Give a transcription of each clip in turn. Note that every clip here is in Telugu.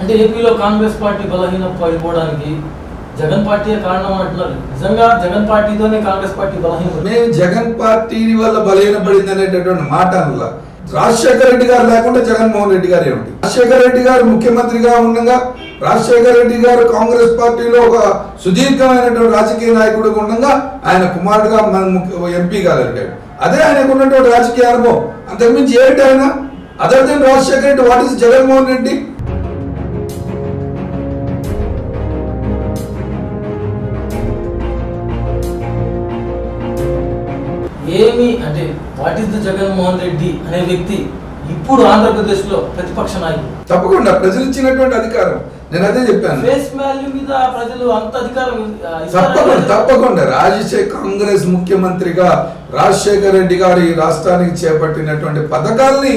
అంటే ఏపీలో కాంగ్రెస్ పార్టీ బలహీన పడిపోవడానికి జగన్ పార్టీయే కారణం అంటున్నారు నిజంగా జగన్ పార్టీతోనే కాంగ్రెస్ పార్టీ బలహీన మేము జగన్ పార్టీ వల్ల బలహీనపడింది అనేటటువంటి మాట అనలా రాజశేఖర రెడ్డి గారు లేకుండా జగన్మోహన్ రెడ్డి గారు ఏమిటి రాజశేఖర రెడ్డి గారు ముఖ్యమంత్రిగా ఉండగా రాజశేఖర రెడ్డి గారు కాంగ్రెస్ పార్టీలో ఒక సుదీర్ఘమైనటువంటి రాజకీయ నాయకుడిగా ఉండగా ఆయన కుమారుడుగా మన ముఖ్య- ఎంపీగా ఎదిగాడు అదే ఆయనకు ఉన్నటువంటి రాజకీయ అనుభవం అంతకుమించి ఏంటి ఆయన other than Rajasekhara Reddy what is Jaganmohan Reddy ఏమి అంటే what is the Jaganmohan Reddy అనే వ్యక్తి ఇప్పుడు ఆంధ్రప్రదేశ్ లో ప్రతిపక్ష నాయకుడు తప్పకుండా ప్రజలు ఇచ్చినటువంటి అధికారం నేను అదే చెప్పాను ఫేస్ వాల్యూ మీద ప్రజలు అంత అధికారం ఆ, ఇస్తారా? తప్పకుండా తప్పకుండా రాజశేఖర్ కాంగ్రెస్ ముఖ్యమంత్రిగా రాజశేఖర రెడ్డి గారు ఈ రాష్ట్రానికి చేపట్టినటువంటి పథకాల్ని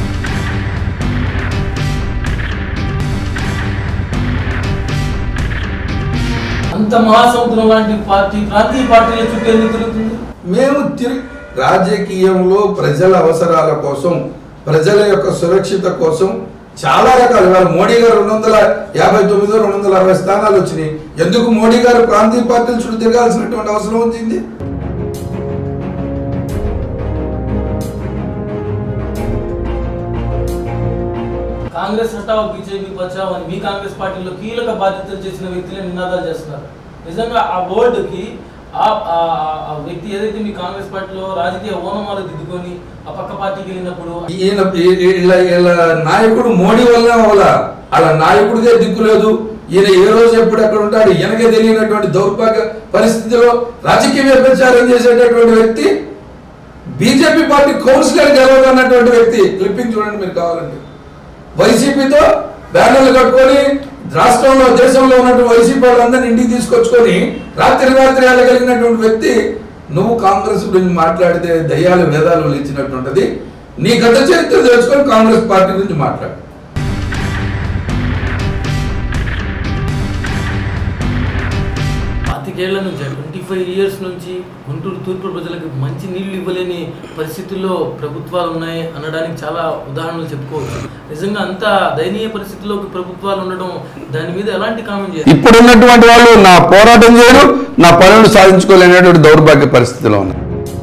అంత మహాసముద్రం లాంటి పార్టీ ప్రాంతీయ పార్టీల చుట్టూ ఎందుకు తిరుగుతుంది మేము తిరిగి రాజకీయంలో ప్రజల అవసరాల కోసం ప్రజల యొక్క సురక్షిత కోసం చాలా రకాలు ఇవాళ మోడీ గారు రెండు వందల యాభై తొమ్మిది రెండు వందల అరవై స్థానాలు వచ్చినాయి ఎందుకు మోడీ గారు ప్రాంతీయ పార్టీల చుట్టూ తిరగాల్సినటువంటి అవసరం వచ్చింది కాంగ్రెస్ హటావ్ బీజేపీ బచావ్ అని మీ కాంగ్రెస్ పార్టీలో కీలక బాధ్యతలు చేసిన వ్యక్తులే నినాదాలు చేస్తున్నారు నిజంగా ఆ బోర్డుకి ఆ ఆ- ఆ వ్యక్తి ఏదైతే మీ కాంగ్రెస్ పార్టీలో రాజకీయ ఓనమాలు దిద్దుకొని ఆ పక్క పార్టీకి వెళ్ళినప్పుడు ఈయన ఈ- ఈ- వీళ్ళ వీళ్ళ నాయకుడు మోడీ వల్ల అవల వాళ్ళ నాయకుడిదే దిక్కు లేదు ఈయన ఏ రోజు ఎప్పుడు ఎక్కడ ఉంటాడు ఈయనకే తెలియనటువంటి దౌర్భాగ్య పరిస్థితిలో రాజకీయ వ్యభిచారం చేసేటటువంటి వ్యక్తి బీజేపీ పార్టీ కౌన్సిలర్ గెలవదు అన్నటువంటి వ్యక్తి క్లిప్పింగ్ చూడండి మీరు కావాలంటే వైసీపీతో బ్యానర్లు కట్టుకొని రాష్ట్రంలో దేశంలో ఉన్నటువంటి వైసీపీ వాళ్ళందరినీ ఇంటికి తీసుకొచ్చుకొని రాత్రి రాత్రి వెళ్ళగలిగినటువంటి వ్యక్తి నువ్వు కాంగ్రెస్ గురించి మాట్లాడితే దయ్యాలు వేదాలు ఇచ్చినట్టుంటది నీ గత చరిత్ర తెలుసుకొని కాంగ్రెస్ పార్టీ గురించి మాట్లాడు పాతికేళ్ల నుంచి ట్వంటీ ఫైవ్ ఇయర్స్ నుంచి గుంటూరు తూర్పు ప్రజలకు మంచి నీళ్లు ఇవ్వలేని పరిస్థితుల్లో ప్రభుత్వాలు ఉన్నాయి అనడానికి చాలా ఉదాహరణలు చెప్పుకోవచ్చు నిజంగా అంత దయనీయ పరిస్థితుల్లోకి ప్రభుత్వాలు ఉండడం దాని మీద ఎలాంటి కామెంట్ చేస్తారు ఇప్పుడు ఉన్నటువంటి వాళ్ళు నా పోరాటం చేయరు నా పనులు సాధించుకోలేనటువంటి దౌర్భాగ్య పరిస్థితిలో ఉన్నారు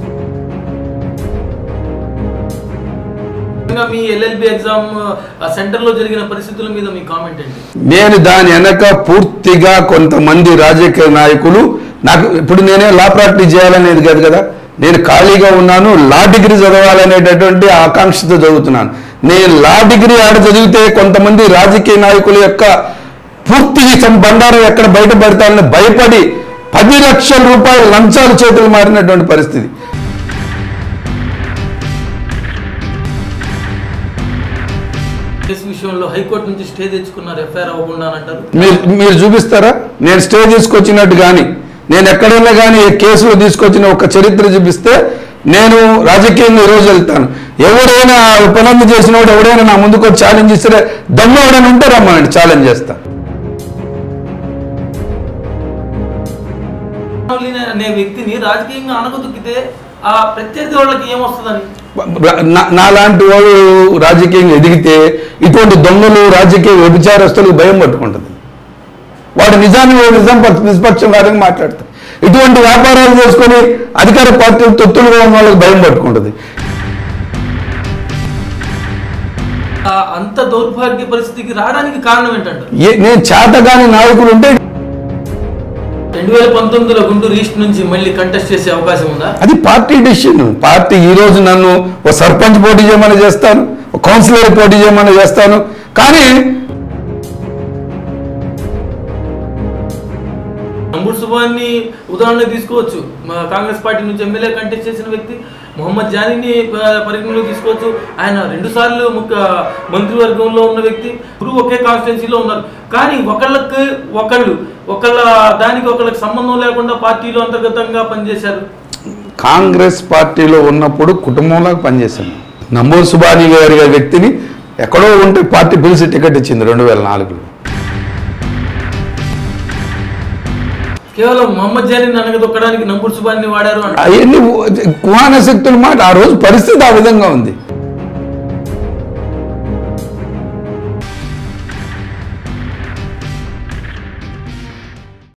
నిజంగా మీ ఎల్ఎల్బి ఎగ్జామ్ సెంటర్ లో జరిగిన పరిస్థితుల మీద మీ కామెంట్ ఏంటి నేను దాని వెనక పూర్తిగా కొంతమంది రాజకీయ నాయకులు నాకు ఇప్పుడు నేనే లా ప్రాక్టీస్ చేయాలనేది కాదు కదా నేను ఖాళీగా ఉన్నాను లా డిగ్రీ చదవాలనేటటువంటి ఆకాంక్షతో చదువుతున్నాను నేను లా డిగ్రీ ఆడ చదివితే కొంతమంది రాజకీయ నాయకుల యొక్క పూర్తి సం- బండారం ఎక్కడ బయటపడతానని భయపడి పది లక్షల రూపాయల లంచాలు చేతులు మారినటువంటి పరిస్థితి కేసు విషయంలో హైకోర్టు నుంచి స్టే తెచ్చుకున్నారు ఎఫ్ఐఆర్ అవ్వకుండా అని అంటారు మీరు మీరు చూపిస్తారా నేను స్టే తీసుకొచ్చినట్టు కానీ నేను ఎక్కడైనా కానీ ఏ కేసులో తీసుకొచ్చిన ఒక చరిత్ర చూపిస్తే నేను రాజకీయంగా ఈరోజు వెళ్తాను ఎవడైనా ఉపనంద చేసిన వాడు ఎవడైనా నా ముందుకు వచ్చి ఛాలెంజ్ ఇస్తే దమ్ము ఎవడైనా ఉంటే రమ్మనండి ఛాలెంజ్ చేస్తాను అనే- అనే వ్యక్తిని రాజకీయంగా అనగదొక్కితే ఆ ప్రత్యర్థి వాళ్ళకి ఏమొస్తుందని నా- నాలాంటి వాడు రాజకీయంగా ఎదిగితే ఇటువంటి దొంగలు రాజకీయ వ్యభిచారస్తులకు భయం పట్టుకుంటుంది వాడు నిజాన్ని వాడు నిజం పక్ష- నిష్పక్షం వారిని మాట్లాడతారు ఇటువంటి వ్యాపారాలు చేసుకొని అధికార పార్టీలు తొత్తులుగా ఉన్న వాళ్ళకి భయం పట్టుకుంటుంది ఆ అంత దౌర్భాగ్య పరిస్థితికి రావడానికి కారణం ఏంటంటారు ఏ- నేను చేతగాని నాయకులు ఉంటే రెండు వేల పంతొమ్మిదిలో గుంటూరు ఈస్ట్ నుంచి మళ్ళీ కంటెస్ట్ చేసే అవకాశం ఉందా అది పార్టీ డిసిషన్ పార్టీ ఈ రోజు నన్ను ఓ సర్పంచ్ పోటీ చేయమని చేస్తాను ఓ కౌన్సిలర్ పోటీ చేయమని చేస్తాను కానీ నంబూరు సుబాన్ని ఉదాహరణ తీసుకోవచ్చు మా కాంగ్రెస్ పార్టీ నుంచి ఎమ్మెల్యే కంటెస్ట్ చేసిన వ్యక్తి మొహమ్మద్ జానీని ఆ, పరిగణలోకి తీసుకోవచ్చు ఆయన రెండు సార్లు ముఖ్య మంత్రివర్గంలో ఉన్న వ్యక్తి గురువు ఒకే కాన్స్టిట్యున్సీలో ఉన్నారు కానీ ఒకళ్ళకి ఒకళ్ళు ఒకళ్ళ దానికి ఒకళ్ళకి సంబంధం లేకుండా పార్టీలో అంతర్గతంగా పనిచేశారు కాంగ్రెస్ పార్టీలో ఉన్నప్పుడు కుటుంబంలాగా పనిచేశాను నంబూరు సుబాని గారి గారి వ్యక్తిని ఎక్కడో ఉంటే పార్టీ పిలిచి టికెట్ ఇచ్చింది రెండు వేల నాలుగులో కేవలం మొహమ్మద్ జానీని అనగదొక్కడానికి నంబూరు సుబాన్ని వాడారు అంటారు అవన్నీ కుహాన శక్తుల మాట ఆ రోజు పరిస్థితి ఆ విధంగా ఉంది